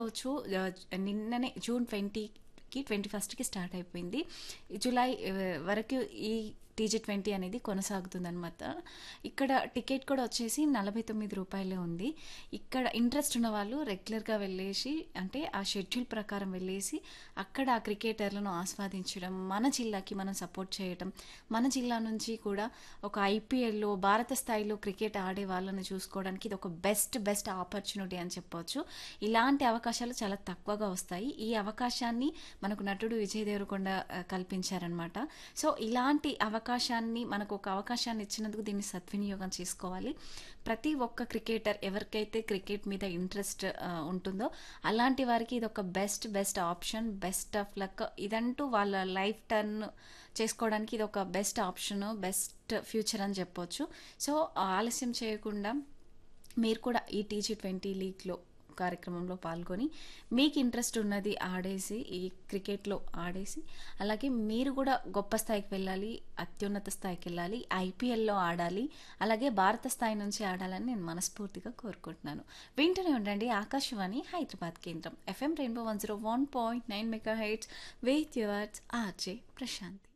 వచ్చు నిన్ననే జూన్ ట్వంటీకి ట్వంటీ ఫస్ట్కి స్టార్ట్ అయిపోయింది జూలై ఆ, వరకు ఈ టీజీ ట్వంటీ అనేది కొనసాగుతుందన్నమాట ఇక్కడ టికెట్ కూడా వచ్చేసి నలభై తొమ్మిది రూపాయలే ఉంది ఇక్కడ ఇంట్రెస్ట్ ఉన్న వాళ్ళు రెగ్యులర్గా వెళ్ళేసి అంటే ఆ షెడ్యూల్ ప్రకారం వెళ్ళేసి అక్కడ ఆ క్రికెటర్లను ఆస్వాదించడం మన జిల్లాకి మనం సపోర్ట్ చేయడం మన జిల్లా నుంచి కూడా ఒక ఐపీఎల్లో భారత స్థాయిలో క్రికెట్ ఆడే వాళ్ళని చూసుకోవడానికి ఇది ఒక బెస్ట్ బెస్ట్ ఆపర్చునిటీ అని చెప్పొచ్చు ఇలాంటి అవకాశాలు చాలా తక్కువగా వస్తాయి ఈ అవకాశాన్ని మనకు నటుడు విజయ్ దేవరకొండ ఆ, కల్పించారనమాట సో ఇలాంటి అవకాశాన్ని మనకు ఒక అవకాశాన్ని ఇచ్చినందుకు దీన్ని సద్వినియోగం చేసుకోవాలి ప్రతి ఒక్క క్రికెటర్ ఎవరికైతే క్రికెట్ మీద ఇంట్రెస్ట్ ఉంటుందో అలాంటి వారికి ఇది ఒక best best option best of luck ఇదంటూ వాళ్ళ లైఫ్ టర్న్ చేసుకోవడానికి ఇది ఒక బెస్ట్ ఆప్షన్ బెస్ట్ ఫ్యూచర్ అని చెప్పొచ్చు సో ఆలస్యం చేయకుండా మీరు కూడా ఈ టీజీ ట్వంటీ లీగ్లో కార్యక్రమంలో పాల్గొని మీకు ఇంట్రెస్ట్ ఉన్నది ఆడేసి ఈ క్రికెట్లో ఆడేసి అలాగే మీరు కూడా గొప్ప స్థాయికి వెళ్ళాలి అత్యున్నత స్థాయికి వెళ్ళాలి ఐపీఎల్లో ఆడాలి అలాగే భారత స్థాయి నుంచి ఆడాలని నేను మనస్ఫూర్తిగా కోరుకుంటున్నాను వింటూనే ఉండండి ఆకాశవాణి హైదరాబాద్ కేంద్రం FM rainbow one zero one point nine mega heights with yours RJ Prashanti